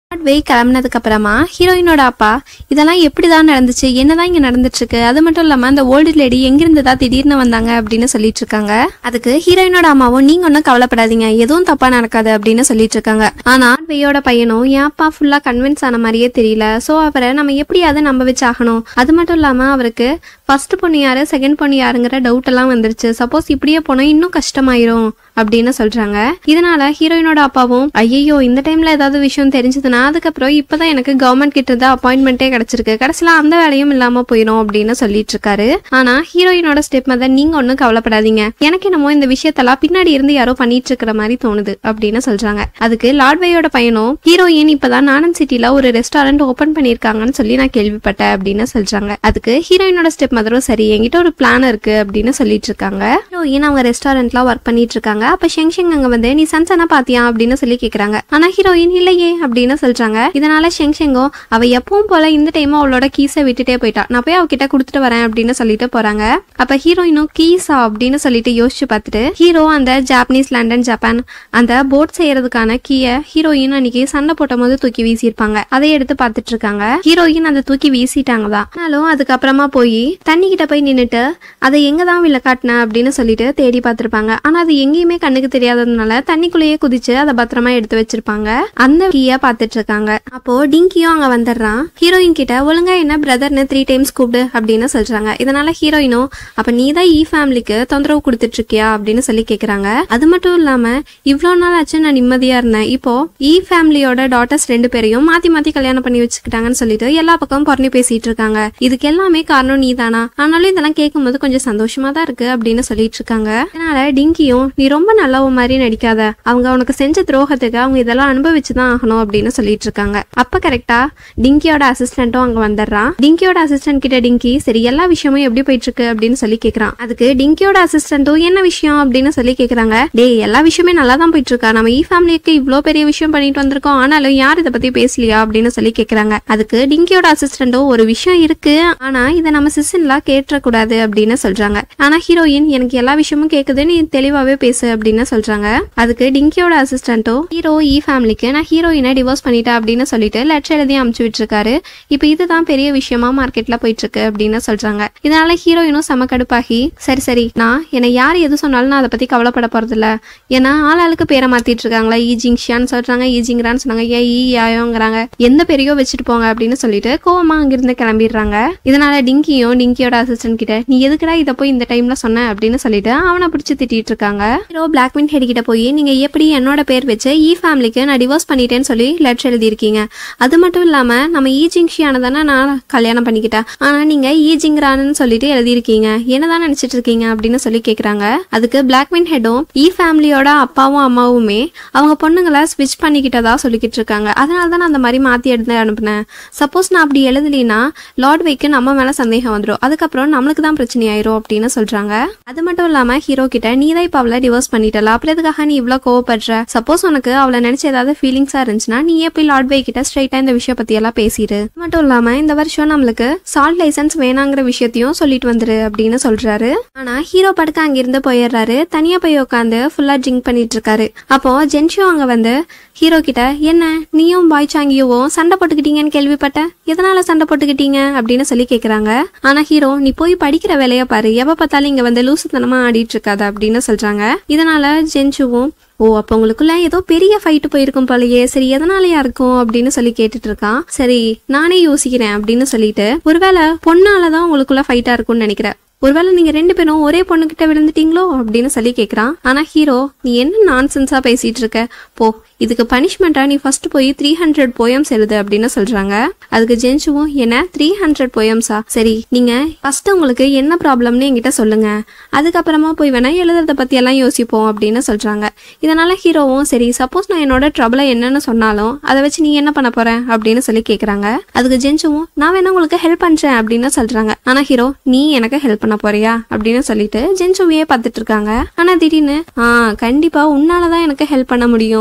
வெய் கிளம்புனதுக்கு அப்புறமா ஹீரோயினோட அப்பா இதெல்லாம் எப்படிதான் நடந்துச்சு என்னதான் இங்க நடந்துட்டு இருக்கு அது மட்டும் இல்லாம அந்த ஓல்டு லேடி எங்கிருந்து தான் திடீர்னு வந்தாங்க அப்படின்னு சொல்லிட்டு இருக்காங்க அதுக்கு ஹீரோயினோட அம்மாவும் நீங்க ஒன்றும் கவலைப்படாதீங்க எதுவும் தப்பா நடக்காது அப்படின்னு சொல்லிட்டு இருக்காங்க ஆனா வெய்யோட பையனும் என் அப்பா ஃபுல்லா கன்வின்ஸ் ஆன மாதிரியே தெரியல சோ அவரை நம்ம எப்படியாவது நம்ப வச்சு ஆகணும் அது மட்டும் இல்லாம அவருக்கு ஃபர்ஸ்ட் பொண்ணு யாரு செகண்ட் பொண்ணு யாருங்கிற டவுட் எல்லாம் வந்துருச்சு சப்போஸ் இப்படியே போனா இன்னும் கஷ்டமாயிரும் அப்படின்னு சொல்றாங்க இதனால ஹீரோயினோட அப்பாவும் ஐயோ இந்த டைம்ல ஏதாவது விஷயம் தெரிஞ்சதுன்னா அதுக்கப்புறம் இப்பதான் எனக்கு கவர்மெண்ட் கிட்ட இருந்து அப்பாயின்மெண்ட்டே கிடைச்சிருக்கு கடைசியில அந்த வேலையும் இல்லாம போயிடும் அப்படின்னு சொல்லிட்டு இருக்காரு ஆனா ஹீரோயினோட ஸ்டெப் மதர் நீங்க ஒன்றும் கவலைப்படாதீங்க எனக்கு என்னமோ இந்த விஷயத்தெல்லாம் பின்னாடி இருந்து யாரோ பண்ணிட்டு இருக்கிற மாதிரி தோணுது அப்படின்னு சொல்றாங்க அதுக்கு லார்ட்வையோட பையனும் ஹீரோயின் இப்பதான் நானன் சிட்டில ஒரு ரெஸ்டாரண்ட் ஓபன் பண்ணிருக்காங்கன்னு சொல்லி நான் கேள்விப்பட்டேன் அப்படின்னு சொல்றாங்க அதுக்கு ஹீரோயினோட ஸ்டெப் மதரும் சரி என்கிட்ட ஒரு பிளான் இருக்கு அப்படின்னு சொல்லிட்டு இருக்காங்க ஹீரோயின் அவங்க ரெஸ்டாரண்ட்ல ஒர்க் பண்ணிட்டு இருக்காங்க அப்ப ஷெங் ஷெங் அங்க வந்து நீ சன்சனா பாத்தியா அப்படின்னு சொல்லி கேக்குறாங்க ஆனா ஹீரோயின் இல்லையே அப்படின்னு சொல்றாங்க இதனால ஷெங் ஷெங்கோ அவ எப்பவும் போல இந்த டைம் அவளோட கீஸை விட்டுட்டே போயிட்டா நான் போய் அவகிட்ட கொடுத்துட்டு வரேன் அப்படின்னு சொல்லிட்டு போறாங்க அப்ப ஹீரோயினும் கீஸா அப்படின்னு சொல்லிட்டு யோசிச்சு பார்த்துட்டு ஹீரோ அந்த ஜாப்பனீஸ் லண்டன் ஜப்பான் அந்த போட் செய்யறதுக்கான கீயை ஹீரோயின் அன்னைக்கு சண்டை போட்டும் போது தூக்கி வீசியிருப்பாங்க அதை எடுத்து பார்த்துட்டு இருக்காங்க ஹீரோயின் அதை தூக்கி வீசிட்டாங்க தான் ஆனாலும் அதுக்கப்புறமா போய் தண்ணி கிட்ட போய் நின்னுட்டு அதை எங்க தான் வில்ல காட்டின அப்படின்னு சொல்லிட்டு தேடி பார்த்திருப்பாங்க ஆனா அது எங்கேயுமே கண்ணுக்கு தெரியாததுனால தண்ணிக்குள்ளேயே குதிச்சு அதை பத்திரமா எடுத்து வச்சிருப்பாங்க அந்த கீய பார்த்துட்டு இருக்காங்க அப்போ டிங்கியும் அங்க வந்துடுறான் ஹீரோயின் கிட்ட ஒழுங்கா என்ன பிரதர்னு த்ரீ டைம்ஸ் கூப்பிடு அப்படின்னு சொல்றாங்க இதனால ஹீரோயினும் அப்ப நீ தான் இ ஃபேமிலிக்கு தொந்தரவு கொடுத்துட்டு இருக்கியா அப்படின்னு சொல்லி கேக்குறாங்க அது மட்டும் இல்லாம இவ்வளோ நாள் ஆச்சு நான் நிம்மதியா இருந்தேன் இப்போ இ ஃபேமிலியோட டாட்டர்ஸ் ரெண்டு பேரையும் மாத்தி மாத்தி கல்யாணம் பண்ணி வச்சுக்கிட்டாங்கன்னு சொல்லிட்டு எல்லா பக்கமும் புறணி பேசிட்டு இருக்காங்க இதுக்கு எல்லாமே காரணம் நீ தானா ஆனாலும் இதெல்லாம் கேட்கும்போது கொஞ்சம் சந்தோஷமா தான் இருக்கு அப்படின்னு சொல்லிட்டு இருக்காங்க அதனால டிங்கியும் நீ ரொம்ப நல்லவ மாதிரி நடிக்காத அவங்க உனக்கு செஞ்ச துரோகத்துக்கு அவங்க இதெல்லாம் அனுபவிச்சு தான் ஆகணும் அப்படின்னு சொல்லிட்டு இருக்காங்க அப்ப கரெக்டா டிங்கியோட அசிஸ்டன்ட்டும் அங்க வந்துடுறான் டிங்கியோட அசிஸ்டன்ட் கிட்ட டிங்கி சரி எல்லா விஷயமும் எப்படி போயிட்டு இருக்கு அப்படின்னு சொல்லி கேக்குறான் அதுக்கு டிங்கியோட அசிஸ்டன்ட்டும் என்ன விஷயம் அப்படின்னு சொல்லி கேக்குறாங்க டேய் எல்லா விஷயமே நல்லா தான் போயிட்டு இருக்கா நம்ம இ ஃபேமிலிக்கு இவ்ளோ பெரிய விஷயம் பண்ணிட்டு வந்திருக்கோம் ஆனாலும் யார் இதை பத்தி பேசலையா அப்படின்னு சொல்லி கேக்குறாங்க அதுக்கு டிங்கியோட அசிஸ்டன்ட்டும் ஒரு விஷயம் இருக்கு ஆனா இதை நம்ம சிசன்ல கேட்டக்கூடாது அப்படின்னு சொல்றாங்க ஆனா ஹீரோயின் எனக்கு எல்லா விஷயமும் கேக்குது நீ தெளிவாவே பேசு அப்படின்னு சொல்றாங்க அதுக்கு டிங்கியோட அசிஸ்டன்ட்டும் ஹீரோ இ ஃபேமிலிக்கு நான் ஹீரோயினை டிவோர்ஸ் பண்ணிட்டேன் அப்படின்னு சொல்லிட்டு லெட்டர் எழுதி அமுச்சு விட்டுருக்காரு இப்போ இதுதான் பெரிய விஷயமா மார்க்கெட்ல போயிட்டு இருக்கு அப்படின்னு சொல்றாங்க இதனால ஹீரோயினும் செம கடுப்பாகி சரி சரி நான் என்னை யார் எது சொன்னாலும் நான் அதை பத்தி கவலைப்பட போறதில்ல ஏன்னா ஆள் ஆளுக்கு பேரை மாத்திட்டு இருக்காங்களா ஈ ஜிங்ஷியான்னு சொல்றாங்க ஈ ஜிங்ரான்னு சொன்னாங்க ஏ ஈ யாயோங்கிறாங்க எந்த பேரையோ வச்சுட்டு போங்க அப்படின்னு சொல்லிட்டு கோவமா அங்கிருந்து கிளம்பிடுறாங்க இதனால டிங்கியும் டிங்கியோட அசிஸ்டன்ட் கிட்ட நீ எதுக்குடா இதை போய் இந்த டைம்ல சொன்ன அப்படின்னு சொல்லிட்டு அவனை பிடிச்சி திட்டிட்டு இருக்காங்க ஹீரோ பிளாக்மின் ஹெட் கிட்ட போய் நீங்க எப்படி என்னோட பேர் வச்சு இ ஃபேமிலிக்கு நான் டிவோர்ஸ் பண்ணிட்டேன்னு சொல்லி லெட்டர் எழுதியிருக்கீங்க அது மட்டும் இல்லாம நம்ம ஈ ஜிங்ஷியான தானே நான் கல்யாணம் பண்ணிக்கிட்டேன் ஆனா நீங்க ஈ ஜிங்ரான்னு சொல்லிட்டு எழுதியிருக்கீங்க என்னதான் நினைச்சிட்டு இருக்கீங்க அப்படின்னு சொல்லி கேக்குறாங்க அதுக்கு பிளாக்மின் ஹெட்டும் இ ஃபேமிலியோட அப்பாவும் அம்மாவுமே அவங்க பொண்ணுங்களை ஸ்விட்ச் பண்ணிக்கிட்டதா சொல்லிக்கிட்டு இருக்காங்க அதனால தான் நான் அந்த மாதிரி மாத்தி எடுத்து அனுப்புனேன் சப்போஸ் நான் அப்படி எழுதலைன்னா லார்ட் வைக்கு நம்ம மேல சந்தேகம் வந்துடும் அதுக்கப்புறம் நம்மளுக்கு தான் பிரச்சனை ஆயிரும் அப்படின்னு சொல்றாங்க அது மட்டும் இல்லாம ஹீரோ கிட்ட நீ தான் இப்ப அவளை டிவோர்ஸ் பண்ணிட்டல அப்புறம் எதுக்காக நீ இவ்வளவு கோவப்படுற சப்போஸ் உனக்கு அவளை நினைச்ச ஏதாவது ஃபீலிங்ஸா இருந்துச்சுன்னா நீ போய் லார்ட் வை கிட்ட ஸ்ட்ரைட்டா இந்த விஷயம் பத்தி எல்லாம் பேசிடு அது மட்டும் இல்லாம இந்த வருஷம் நம்மளுக்கு சால்ட் லைசன்ஸ் வேணாங்கிற விஷயத்தையும் சொல்லிட்டு வந்துரு அப்படின்னு சொல்றாரு ஆனா ஹீரோ படுக்க அங்கிருந்து போயிடுறாரு தனியா போய் உட்காந்து ஃபுல்லா ட்ரிங்க் பண்ணிட்டு இருக்காரு அப்போ ஜென்ஷியோ அங்க வந்து ஹீரோ கிட்ட என்ன நீயும் பாய் சாங்கியோவும் சண்டை போட்டுக்கிட்டீங்கன்னு கேள்விப்பட்டேன் எதனால சண்டை போட்டுக்கிட்டீங்க அப்படின்னு சொல்லி கேக்குறாங்க ஆனா ஹீரோ நீ போய் படிக்கிற வேலைய பாரு எவ பார்த்தாலும் இங்க வந்து லூசுத்தனமா ஆடிட்டு இருக்காத அப்படின்னு சொல்றாங்க இதனால ஜென்ஷுவும் ஓ அப்போ உங்களுக்குள்ள ஏதோ பெரிய ஃபைட்டு போயிருக்கும் போலயே சரி எதனாலயா இருக்கும் அப்படின்னு சொல்லி கேட்டுட்டு இருக்கான் சரி நானே யோசிக்கிறேன் அப்படின்னு சொல்லிட்டு ஒருவேளை பொண்ணாலதான் உங்களுக்குள்ள ஃபைட்டா இருக்கும்னு நினைக்கிறேன் ஒருவேளை நீங்க ரெண்டு பேரும் ஒரே பொண்ணுகிட்ட விழுந்துட்டீங்களோ அப்படின்னு சொல்லி கேக்குறான் ஆனா ஹீரோ நீ என்ன நான்சென்ஸா பேசிட்டு இருக்க போ இதுக்கு பனிஷ்மெண்டா நீ ஃபர்ஸ்ட் போய் த்ரீ ஹண்ட்ரட் போயம்ஸ் எழுது அப்படின்னு சொல்றாங்க அதுக்கு ஜென்சுவும் என்ன த்ரீ ஹண்ட்ரட் போயம்ஸா சரி நீங்க ஃபர்ஸ்ட் உங்களுக்கு என்ன ப்ராப்ளம்னு என்கிட்ட சொல்லுங்க அதுக்கப்புறமா போய் வேணா எழுதுறத பத்தி எல்லாம் யோசிப்போம் அப்படின்னு சொல்றாங்க இதனால ஹீரோவும் சரி சப்போஸ் நான் என்னோட ட்ரபிளை என்னன்னு சொன்னாலும் அதை வச்சு நீ என்ன பண்ண போற அப்படின்னு சொல்லி கேக்குறாங்க அதுக்கு ஜென்சுவும் நான் வேணா உங்களுக்கு ஹெல்ப் பண்றேன் அப்படின்னு சொல்றாங்க ஆனா ஹீரோ நீ எனக்கு ஹெல்ப் பண்ண போறியா அப்படின்னு சொல்லிட்டு ஜென்சுவையே பார்த்துட்டு இருக்காங்க ஆனா திடீர்னு ஆ கண்டிப்பா உன்னாலதான் எனக்கு ஹெல்ப் பண்ண முடியும் அப்படின்னு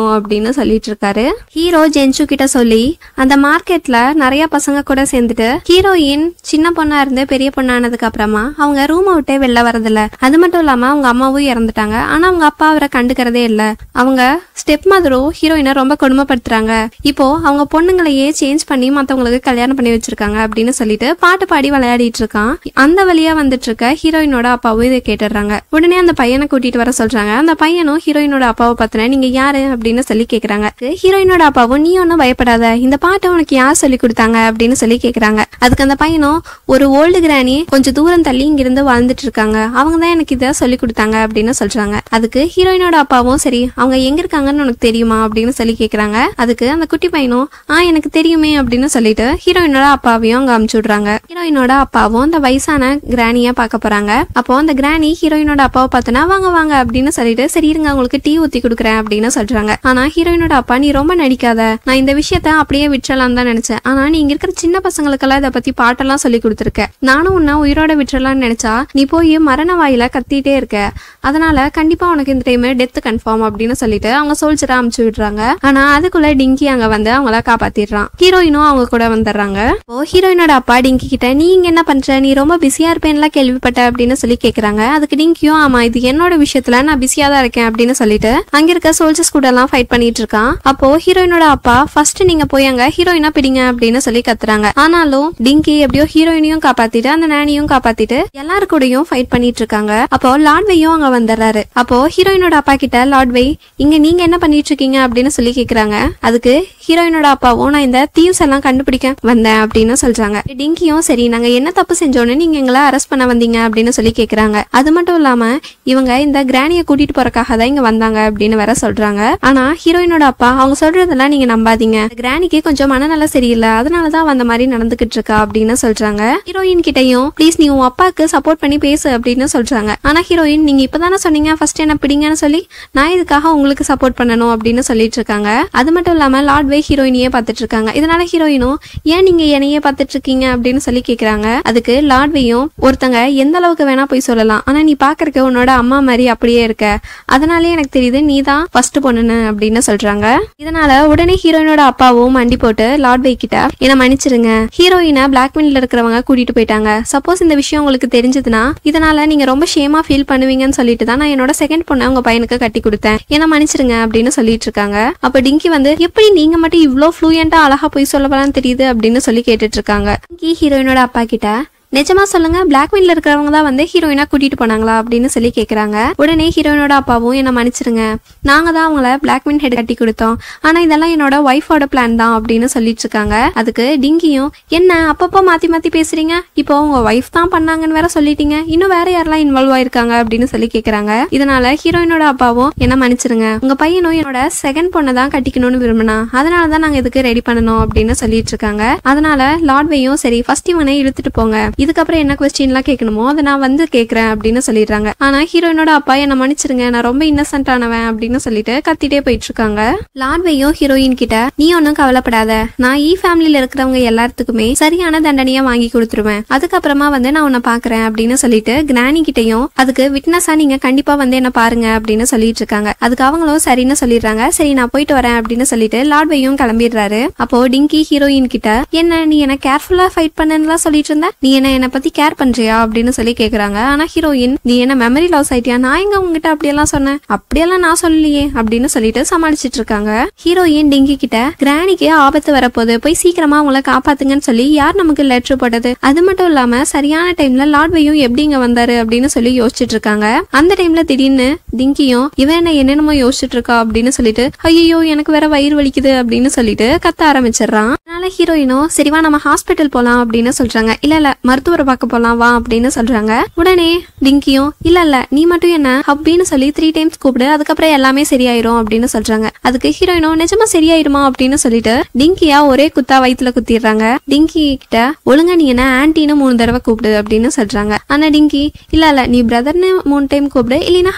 அப்படின்னு சொல்லிட்டு இருக்காரு ஹீரோ ஜென்சு கிட்ட சொல்லி அந்த மார்க்கெட்ல நிறைய பசங்க கூட சேர்ந்துட்டு ஹீரோயின் சின்ன பொண்ணா இருந்து பெரிய பொண்ணானதுக்கு அப்புறமா அவங்க ரூமை விட்டே வெளில வரதில்ல அது மட்டும் இல்லாம அவங்க அம்மாவும் இறந்துட்டாங்க ஆனா அவங்க அப்பா அவரை கண்டுக்கிறதே இல்ல அவங்க ஸ்டெப் மதரும் ஹீரோயினை ரொம்ப கொடுமைப்படுத்துறாங்க இப்போ அவங்க பொண்ணுங்களையே சேஞ்ச் பண்ணி மத்தவங்களுக்கு கல்யாணம் பண்ணி வச்சிருக்காங்க அப்படின்னு சொல்லிட்டு பாட்டு பாடி விளையாடிட்டு இருக்கான் அந்த வழியா வந்துட்டு இருக்க ஹீரோயினோட அப்பாவும் இதை கேட்டுடுறாங்க உடனே அந்த பையனை கூட்டிட்டு வர சொல்றாங்க அந்த பையனும் ஹீரோயினோட அப்பாவை பார்த்தினா நீங்க யாரு அப்படின்னு சொல்லி கேக்குறாங்க ஹீரோயினோட அப்பாவும் நீ ஒன்னும் பயப்படாத இந்த பாட்டை உனக்கு யார் சொல்லி கொடுத்தாங்க அப்படின்னு சொல்லி கேக்குறாங்க அதுக்கு அந்த பையனும் ஒரு ஓல்டு கிராணி கொஞ்சம் தூரம் தள்ளி இங்கிருந்து வாழ்ந்துட்டு இருக்காங்க அவங்க தான் எனக்கு இதை சொல்லி கொடுத்தாங்க அப்படின்னு சொல்றாங்க அதுக்கு ஹீரோயினோட அப்பாவும் சரி அவங்க எங்க இருக்காங்கன்னு உனக்கு தெரியுமா அப்படின்னு சொல்லி கேக்குறாங்க அதுக்கு அந்த குட்டி பையனும் ஆ எனக்கு தெரியுமே அப்படின்னு சொல்லிட்டு ஹீரோயினோட அப்பாவையும் அங்க அமுச்சு விடுறாங்க ஹீரோயினோட அப்பாவும் அந்த வயசான கிராணிய பார்க்க போறாங்க அப்போ அந்த கிராணி ஹீரோயினோட அப்பாவை பார்த்தோன்னா வாங்க வாங்க அப்படின்னு சொல்லிட்டு சரி இருங்க உங்களுக்கு டீ ஊத்தி கொடுக்குறேன் அப்படின்னு சொல்றாங்க ஆனா ஹீரோயினோட அப்பா நீ ரொம்ப நடிக்காத நான் இந்த விஷயத்த அப்படியே விட்டுறலாம் தான் நினைச்சேன் ஆனா நீ இங்க இருக்கிற சின்ன பசங்களுக்கெல்லாம் இதை பத்தி பாட்டெல்லாம் சொல்லி கொடுத்துருக்க நானும் உன்னை உயிரோட விட்டுறலாம்னு நினைச்சா நீ போய் மரண வாயில கத்திட்டே இருக்க அதனால கண்டிப்பா உனக்கு இந்த டைம் டெத் கன்ஃபார்ம் அப்படின்னு சொல்லிட்டு அவங்க சோல்ஜரா அமுச்சு விடுறாங்க ஆனா அதுக்குள்ள டிங்கி அங்க வந்து அவங்கள காப்பாத்திடுறான் ஹீரோயினும் அவங்க கூட வந்துடுறாங்க இப்போ ஹீரோயினோட அப்பா டிங்கி கிட்ட நீ இங்க என்ன பண்ற நீ ரொம்ப பிஸியா இருப்பேன்லாம் கேள்விப்பட்ட அப்படின்னு சொல்லி கேக்குறாங்க அதுக்கு டிங்கியும் ஆமா இது என்னோட விஷயத்துல நான் பிஸியா தான் இருக்கேன் அப்படின்னு சொல்லிட்டு அங்க இருக்க சோல்ஜர்ஸ் கூட எல்லாம் ஃபைட் பண்ணிட்டு இருக்கான் அப்போ ஹீரோயினோட அப்பா ஃபர்ஸ்ட் நீங்க போய் அங்க ஹீரோயினா பிடிங்க அப்படின்னு சொல்லி கத்துறாங்க ஆனாலும் டிங்கி எப்படியோ ஹீரோயினையும் காப்பாத்திட்டு அந்த நானியும் காப்பாத்திட்டு எல்லாரு கூடயும் ஃபைட் பண்ணிட்டு இருக்காங்க அப்போ லார்ட்வையும் அங்க வந்துடுறாரு அப்போ ஹீரோயினோட அப்பா கிட்ட லார்ட்வை இங்க நீங்க என்ன பண்ணிட்டு இருக்கீங்க அப்படின்னு சொல்லி கேக்குறாங்க அதுக்கு ஹீரோயினோட அப்பாவும் நான் இந்த தீவ்ஸ் எல்லாம் கண்டுபிடிக்க வந்தேன் அப்படின்னு சொல்றாங்க டிங்கியும் சரி நாங்க என்ன தப்பு செஞ்சோன்னு நீங்க எங்களை அரெஸ்ட் பண்ண வந்தீங்க அப்படின்னு சொல்லி கேக்குறாங்க அது மட்டும் இல்லாம இவங்க இந்த கிராணிய கூட்டிட்டு போறக்காக தான் இங்க வந்தாங்க அப்படின்னு வேற சொல்றாங்க ஆனா ஹீரோயினோட அப்பா அவங்க சொல்றதெல்லாம் நீங்க நம்பாதீங்க இந்த கிராணிக்கு கொஞ்சம் மனநலம் சரியில்லை அதனாலதான் அந்த மாதிரி நடந்துகிட்டு இருக்கா அப்படின்னு சொல்றாங்க ஹீரோயின் கிட்டயும் ப்ளீஸ் நீ உன் அப்பாக்கு சப்போர்ட் பண்ணி பேசு அப்படின்னு சொல்றாங்க ஆனா ஹீரோயின் நீங்க இப்பதானே சொன்னீங்க ஃபர்ஸ்ட் என்ன பிடிங்கன்னு சொல்லி நான் இதுக்காக உங்களுக்கு சப்போர்ட் பண்ணணும் அப்படின்னு சொல்லிட்டு இருக்காங்க அது மட்டும் இல்லாம லார்ட் வே ஹீரோயினியே பார்த்துட்டு இருக்காங்க இதனால ஹீரோயினும் ஏன் நீங்க என்னையே பார்த்துட்டு இருக்கீங்க அப்படின்னு சொல்லி கேக்குறாங்க அதுக்கு லார்ட் வேயும் ஒருத்தங்க எந்த அளவுக்கு வேணா போய் சொல்லலாம் ஆனா நீ பாக்குறக்க உன்னோட அம்மா மாதிரி அப்படியே இருக்க அதனாலே எனக்கு தெரியுது நீ தான் ஃபர்ஸ்ட் பொண்ணுன்னு அப்படின்னு சொல்றாங்க இதனால உடனே ஹீரோயினோட அப்பாவும் மண்டி போட்டு லார்ட் வே கிட்ட என்ன மன்னிச்சிருங்க ஹீரோயினை பிளாக்மெயில்ல இருக்கிறவங்க கூட்டிட்டு போயிட்டாங்க சப்போஸ் இந்த விஷயம் உங்களுக்கு தெரிஞ்சதுன்னா இதனால நீங்க ரொம்ப ஷேமா ஃபீல் பண்ணுவீங்கன்னு சொல்லிட்டு தான் நான் என்னோட செகண்ட் பொண்ணை உங்க பையனுக்கு கட்டி கொடுத்தேன் என்ன மன்னிச்சிருங்க அப்படின்னு சொல்லிட்டு இருக்காங்க அப்ப டிங்கி வந்து எப்படி நீங்க மட்டும் இவ்ளோ ஃப்ளூயண்டா அழகா போய் சொல்லலாம் தெரியுது அப்படின்னு சொல்லி கேட்டுட்டு இருக்காங்க டிங்கி ஹீரோயினோட அப்பா கிட்ட நிஜமா சொல்லுங்க பிளாக்மெயில்ல இருக்கிறவங்க தான் வந்து ஹீரோயினா கூட்டிட்டு போனாங்களா அப்படின்னு சொல்லி கேக்குறாங்க உடனே ஹீரோயினோட அப்பாவும் என்ன மன்னிச்சிருங்க நாங்க தான் அவங்கள பிளாக்மெயில் ஹெட் கட்டி கொடுத்தோம் ஆனா இதெல்லாம் என்னோட ஒய்ஃபோட பிளான் தான் அப்படின்னு சொல்லிட்டு இருக்காங்க அதுக்கு டிங்கியும் என்ன அப்பப்போ மாத்தி மாத்தி பேசுறீங்க இப்போ உங்க ஒய்ஃப் தான் பண்ணாங்கன்னு வேற சொல்லிட்டீங்க இன்னும் வேற யாரெல்லாம் இன்வால்வ் ஆயிருக்காங்க அப்படின்னு சொல்லி கேக்குறாங்க இதனால ஹீரோயினோட அப்பாவும் என்ன மன்னிச்சிருங்க உங்க பையனும் என்னோட செகண்ட் பொண்ணை தான் கட்டிக்கணும்னு விரும்பினா அதனால தான் நாங்க இதுக்கு ரெடி பண்ணணும் அப்படின்னு சொல்லிட்டு இருக்காங்க அதனால லார்ட்வேயும் சரி ஃபர்ஸ்ட் இவனை இழுத்துட்டு போங்க இதுக்கப்புறம் என்ன கொஸ்டின்லாம் கேட்கணுமோ அதை நான் வந்து கேட்கறேன் அப்படின்னு சொல்லிடுறாங்க ஆனா ஹீரோயினோட அப்பா என்ன மன்னிச்சிருங்க நான் ரொம்ப இன்னசென்ட் ஆனவன் அப்படின்னு சொல்லிட்டு கத்திட்டே போயிட்டு இருக்காங்க லார்ட்வேயும் ஹீரோயின் கிட்ட நீ ஒன்றும் கவலைப்படாத நான் ஈ ஃபேமிலியில இருக்கிறவங்க எல்லாத்துக்குமே சரியான தண்டனையா வாங்கி கொடுத்துருவேன் அதுக்கப்புறமா வந்து நான் உன்னை பாக்குறேன் அப்படின்னு சொல்லிட்டு கிரானி கிட்டயும் அதுக்கு விட்னஸா நீங்க கண்டிப்பா வந்து என்ன பாருங்க அப்படின்னு சொல்லிட்டு இருக்காங்க அதுக்கு அவங்களும் சரின்னு சொல்லிடுறாங்க சரி நான் போயிட்டு வரேன் அப்படின்னு சொல்லிட்டு லார்ட்வேயும் கிளம்பிடுறாரு அப்போ டிங்கி ஹீரோயின் கிட்ட என்ன நீ என்ன கேர்ஃபுல்லா ஃபைட் பண்ணுன்னு சொல்லிட்டு இருந்த நீ என்ன என்னை பத்தி கேர் பண்றியா அப்படின்னு சொல்லி கேக்குறாங்க ஆனா ஹீரோயின் நீ என்ன மெமரி லாஸ் ஆயிட்டியா நான் எங்க உங்ககிட்ட அப்படியெல்லாம் சொன்னேன் அப்படியெல்லாம் நான் சொல்லலையே அப்படின்னு சொல்லிட்டு சமாளிச்சிட்டு இருக்காங்க ஹீரோயின் டிங்கி கிட்ட கிராணிக்கு ஆபத்து வரப்போகுது போய் சீக்கிரமா அவங்கள காப்பாத்துங்கன்னு சொல்லி யார் நமக்கு லெட்டர் போட்டது அது மட்டும் இல்லாம சரியான டைம்ல லார்ட்வையும் எப்படி இங்க வந்தாரு அப்படின்னு சொல்லி யோசிச்சுட்டு இருக்காங்க அந்த டைம்ல திடீர்னு டிங்கியும் இவன் என்ன என்னென்னமோ யோசிச்சுட்டு இருக்கா அப்படின்னு சொல்லிட்டு ஐயோ எனக்கு வேற வயிறு வலிக்குது அப்படின்னு சொல்லிட்டு கத்த ஆரம்பிச்சிடுறான் அதனால ஹீரோயினும் சரி வா நம்ம ஹாஸ்பிட்டல் போலாம் அப்படின்னு சொல்றாங்க இல்ல இல்ல மருத்துவரை பார்க்க போலாம் வா அப்படின்னு சொல்றாங்க உடனே டிங்கியும் இல்ல இல்ல நீ மட்டும் என்ன அப்படின்னு சொல்லி த்ரீ டைம்ஸ் கூப்பிடு அதுக்கப்புறம் எல்லாமே சரியாயிரும் அப்படின்னு சொல்றாங்க அதுக்கு ஹீரோயினும் நிஜமா சரியாயிருமா அப்படின்னு சொல்லிட்டு டிங்கியா ஒரே குத்தா வயித்துல குத்திடுறாங்க டிங்கி கிட்ட ஒழுங்கா நீ என்ன ஆன்டின்னு மூணு தடவை கூப்பிடு அப்படின்னு சொல்றாங்க ஆனா டிங்கி இல்ல இல்ல நீ பிரதர்னு மூணு டைம் கூப்பிடு இல்லைன்னா ஹப்பின்னு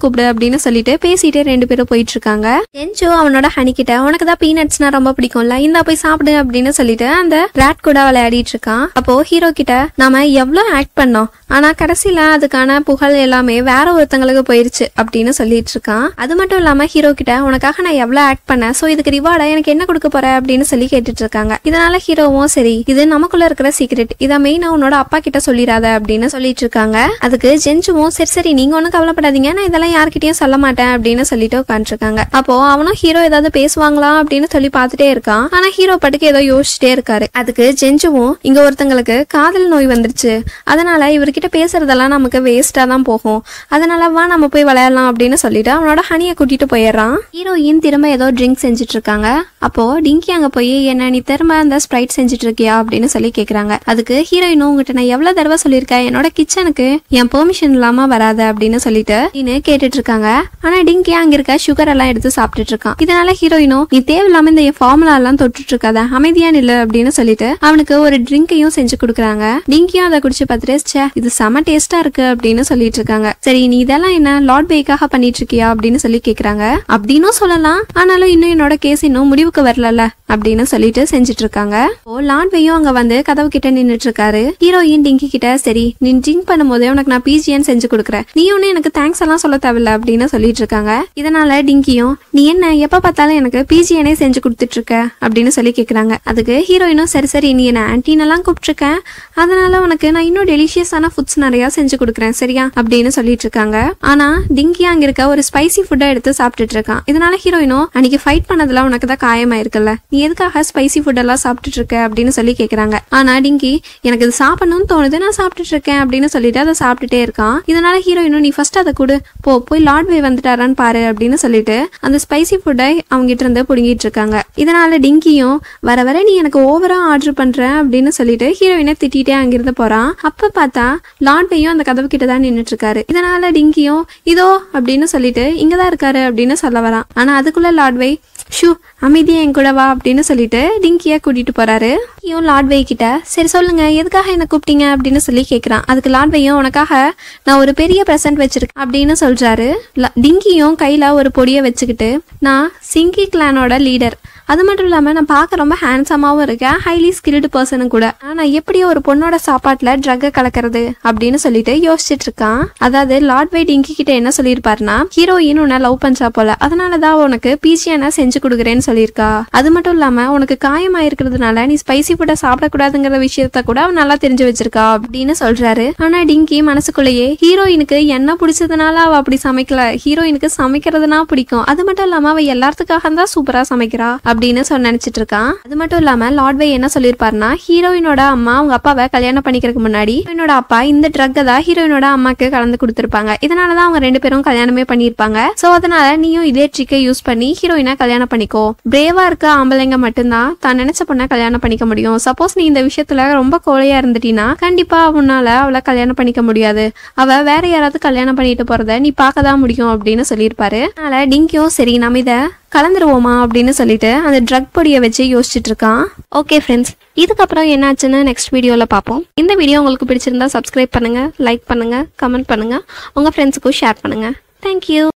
கூப்பிடு அப்படின்னு சொல்லிட்டு பேசிட்டே ரெண்டு பேரும் போயிட்டு இருக்காங்க ஜென்சு அவனோட ஹனி கிட்ட உனக்கு தான் பீனட்ஸ்னா ரொம்ப பிடிக்கும்ல இந்தா போய் சாப்பிடு அப்படின்னு சொல்லிட்டு அந்த ராட் கூட விளையாடிட்டு இருக்கான் அப்போ ஹீரோ கிட்ட நாம எவ்வளவு ஆக்ட் பண்ணோம் ஆனா கடைசியில அதுக்கான புகழ் எல்லாமே வேற ஒருத்தங்களுக்கு போயிருச்சு அப்படின்னு சொல்லிட்டு இருக்கான் அது மட்டும் இல்லாம ஹீரோ கிட்ட உனக்காக நான் எவ்வளவு ஆக்ட் பண்ணேன் சோ இதுக்கு ரிவார்டா எனக்கு என்ன கொடுக்க போற அப்படின்னு சொல்லி கேட்டுட்டு இருக்காங்க இதனால ஹீரோவும் சரி இது நமக்குள்ள இருக்கிற சீக்ரெட் இதை மெயினா உன்னோட அப்பா கிட்ட சொல்லிடாத அப்படின்னு சொல்லிட்டு இருக்காங்க அதுக்கு ஜென்சுவும் சரி சரி நீங்க ஒன்றும் கவலைப்படாதீங்க நான் இதெல்லாம் யார்கிட்டயும் சொல்ல மாட்டேன் அப்படின்னு சொல்லிட்டு உட்காந்துருக்காங்க அப்போ அவனும் ஹீரோ ஏதாவது பேசுவாங்களா அப்படின்னு சொல்லி பார்த்துட்டே இருக்கான் ஆனா ஹீரோ பட்டுக்கு ஏதோ யோசிச்சுட்டே இருக்காரு அதுக்கு ஜென்சுவும் இங்க ஒருத்தங்களுக்கு காதல் நோய் வந்துருச்சு அதனால இவர்கிட்ட பேசுறதெல்லாம் நமக்கு வேஸ்டா தான் போகும் அதனால வா நம்ம போய் விளையாடலாம் அப்படின்னு சொல்லிட்டு அவனோட ஹனியை கூட்டிட்டு போயிடுறான் ஹீரோயின் திரும்ப ஏதோ ட்ரிங்க் செஞ்சுட்டு இருக்காங்க அப்போ டிங்கி அங்க போய் என்ன நீ திரும்ப அந்த ஸ்ப்ரைட் செஞ்சுட்டு இருக்கியா அப்படின்னு சொல்லி கேக்குறாங்க அதுக்கு ஹீரோயினும் உங்ககிட்ட நான் எவ்வளவு தடவை சொல்லியிருக்கேன் என்னோட கிச்சனுக்கு என் பெர்மிஷன் இல்லாம வராத அப்படின்னு சொல்லிட்டு நீனு கேட்டுட்டு இருக்காங்க ஆனா டிங்கி அங்க இருக்க சுகர் எல்லாம் எடுத்து சாப்பிட்டுட்டு இருக்கான் இதனால ஹீரோயினும் நீ தேவையில்லாம இந்த ஃபார்முலா எல்லாம் தொட்டுட்டு இருக்காத அமைதியா நில்லு அப்படின்னு சொல்லிட்டு அவனுக்கு ஒரு ட்ரிங்கையும் செஞ்சு கொடுக்குறாங்க டிங்கியும் அதை குடிச்சு பார்த்துட்டு ச்சே இது செம டேஸ்டா இருக்கு அப்படின்னு சொல்லிட்டு இருக்காங்க சரி நீ இதெல்லாம் என்ன லார்ட் பேக்காக பண்ணிட்டு இருக்கியா அப்படின்னு சொல்லி கேக்குறாங்க அப்படின்னும் சொல்லலாம் ஆனாலும் இன்னும் என்னோட கேஸ் இன்னும் முடிவுக்கு வரலல்ல அப்படின்னு சொல்லிட்டு செஞ்சுட்டு இருக்காங்க ஓ லார்ட் வேயும் அங்க வந்து கதவு கிட்ட நின்னுட்டு இருக்காரு ஹீரோயின் டிங்கி கிட்ட சரி நீ ட்ரிங்க் பண்ணும்போதே உனக்கு நான் பிஜிஎன் செஞ்சு கொடுக்குறேன் நீ ஒன்னும் எனக்கு தேங்க்ஸ் எல்லாம் சொல்ல தேவையில்ல அப்படின்னு சொல்லிட்டு இருக்காங்க இதனால டிங்கியும் நீ என்ன எப்ப பார்த்தாலும் எனக்கு பிஜிஎனே செஞ்சு கொடுத்துட்டு இருக்க அப்படின்னு சொல்லி கேக்குறாங்க அதுக்கு ஹீரோயினும் சரி சரி நீ என்ன ஆன்டீனெல்லாம் கூப்பிட்டுருக்கேன் அதனால உனக்கு நான் இன்னும் டெலிஷியஸான ஃபுட்ஸ் நிறைய செஞ்சு கொடுக்குறேன் சரியா அப்படின்னு சொல்லிட்டு இருக்காங்க ஆனா டிங்கி அங்க இருக்க ஒரு ஸ்பைசி ஃபுட்டை எடுத்து சாப்பிட்டுட்டு இருக்கான் இதனால ஹீரோயினும் அன்னைக்கு ஃபைட் பண்ணதுல உனக்கு தான் காயமாயிருக்குல்ல நீ எதுக்காக ஸ்பைசி ஃபுட் எல்லாம் சாப்பிட்டுட்டு இருக்க அப்படின்னு சொல்லி கேக்குறாங்க ஆனா டிங்கி எனக்கு இது சாப்பிடணும்னு தோணுது நான் சாப்பிட்டுட்டு இருக்கேன் அப்படின்னு சொல்லிட்டு அதை சாப்பிட்டுட்டே இருக்கான் இதனால ஹீரோயினும் நீ ஃபர்ஸ்ட் அதை கொடு போ போய் லார்ட் வே வந்துட்டாரான்னு பாரு அப்படின்னு சொல்லிட்டு அந்த ஸ்பைசி ஃபுட்டை அவங்க கிட்ட இருந்து புடுங்கிட்டு இருக்காங்க இதனால டிங்கியும் வர வர நீ எனக்கு ஓவரா ஆர்டர் பண்ற அப்படின்னு சொல்லிட்டு ஹீரோயினை திட்டிட்டே அங்கிருந்து போறான் அப்ப பார்த்தா லார்ட் வேயும் அந்த கதவு கிட்ட தான் நின்னுட்டு இருக்காரு இதனால டிங்கியும் இதோ அப்படின்னு சொல்லிட்டு இங்கதான் இருக்காரு அப்படின்னு சொல்ல வரான் ஆனா அதுக்குள்ள லார்ட் வே ஷூ அமைதியா என் கூட வா அப்படின்னு சொல்லிட்டு டிங்கிய கூட்டிட்டு போறாரு இவன் லார்ட்வே கிட்ட சரி சொல்லுங்க எதுக்காக என்ன கூப்பிட்டீங்க அப்படின்னு சொல்லி கேக்குறான் அதுக்கு லார்ட்வேயும் உனக்காக நான் ஒரு பெரிய ப்ரெசன்ட் வச்சிருக்கேன் அப்படின்னு சொல்றாரு ல- டிங்கியும் கையில ஒரு பொடியை வச்சுக்கிட்டு நான் சிங்கி கிளானோட லீடர் அது மட்டும் இல்லாம நான் பார்க்க ரொம்ப ஹேண்ட்ஸமாவும் இருக்கேன் ஹைலி ஸ்கில்டு பர்சனும் கூட ஆனா எப்படி ஒரு பொண்ணோட சாப்பாட்டுல ட்ரக்கை கலக்கிறது அப்படின்னு சொல்லிட்டு யோசிச்சுட்டு இருக்கான் அதாவது லார்ட் வை டிங்கி கிட்ட என்ன சொல்லியிருப்பாருன்னா ஹீரோயின் உன்னை லவ் பண்றா போல அதனாலதான் உனக்கு பிஜியான செஞ்சு கொடுக்குறேன்னு சொல்லியிருக்கா அது மட்டும் இல்லாம உனக்கு காயமாயிருக்கிறதுனால நீ ஸ்பைசி ஃபுட்டை சாப்பிடக்கூடாதுங்கிற விஷயத்த கூட அவன் நல்லா தெரிஞ்சு வச்சிருக்கா அப்படின்னு சொல்றாரு ஆனா டிங்கி மனசுக்குள்ளேயே ஹீரோயினுக்கு என்ன பிடிச்சதுனால அவ அப்படி சமைக்கல ஹீரோயினுக்கு சமைக்கிறதுனா பிடிக்கும் அது மட்டும் இல்லாம அவ எல்லாத்துக்காக தான் சூப்பரா சமைக்கிறா அப்படின்னு சொன்ன நினைச்சிட்டு இருக்கான் அது மட்டும் இல்லாம லார்ட் வை என்ன சொல்லியிருப்பாருன்னா ஹீரோயினோட அம்மா அவங்க அப்பாவை கல்யாணம் பண்ணிக்கிறதுக்கு முன்னாடி ஹீரோயினோட அப்பா இந்த ட்ரக்கை தான் ஹீரோயினோட அம்மாக்கு கலந்து கொடுத்திருப்பாங்க இதனாலதான் அவங்க ரெண்டு பேரும் கல்யாணமே பண்ணியிருப்பாங்க சோ அதனால நீயும் இதே ட்ரிக்கை யூஸ் பண்ணி ஹீரோயினா கல்யாணம் பண்ணிக்கோ பிரேவா இருக்க ஆம்பளைங்க மட்டும்தான் தான் நினைச்ச பொண்ணை கல்யாணம் பண்ணிக்க முடியும் சப்போஸ் நீ இந்த விஷயத்துல ரொம்ப கோழையா இருந்துட்டீன்னா கண்டிப்பா உன்னால அவளை கல்யாணம் பண்ணிக்க முடியாது அவ வேற யாராவது கல்யாணம் பண்ணிட்டு போறத நீ பார்க்க தான் முடியும் அப்படின்னு சொல்லியிருப்பாரு அதனால டிங்கியும் சரி நம்ம இதை கலந்துருவோமா அப்படின்னு சொல்லிட்டு அந்த ட்ரக் பொடியை வச்சு யோசிச்சுட்டு இருக்கான் ஓகே ஃப்ரெண்ட்ஸ் இதுக்கப்புறம் என்னாச்சுன்னு நெக்ஸ்ட் வீடியோவில் பார்ப்போம் இந்த வீடியோ உங்களுக்கு பிடிச்சிருந்தா சப்ஸ்கிரைப் பண்ணுங்க லைக் பண்ணுங்க கமெண்ட் பண்ணுங்க உங்க ஃப்ரெண்ட்ஸுக்கும் ஷேர் பண்ணுங்க தேங்க்யூ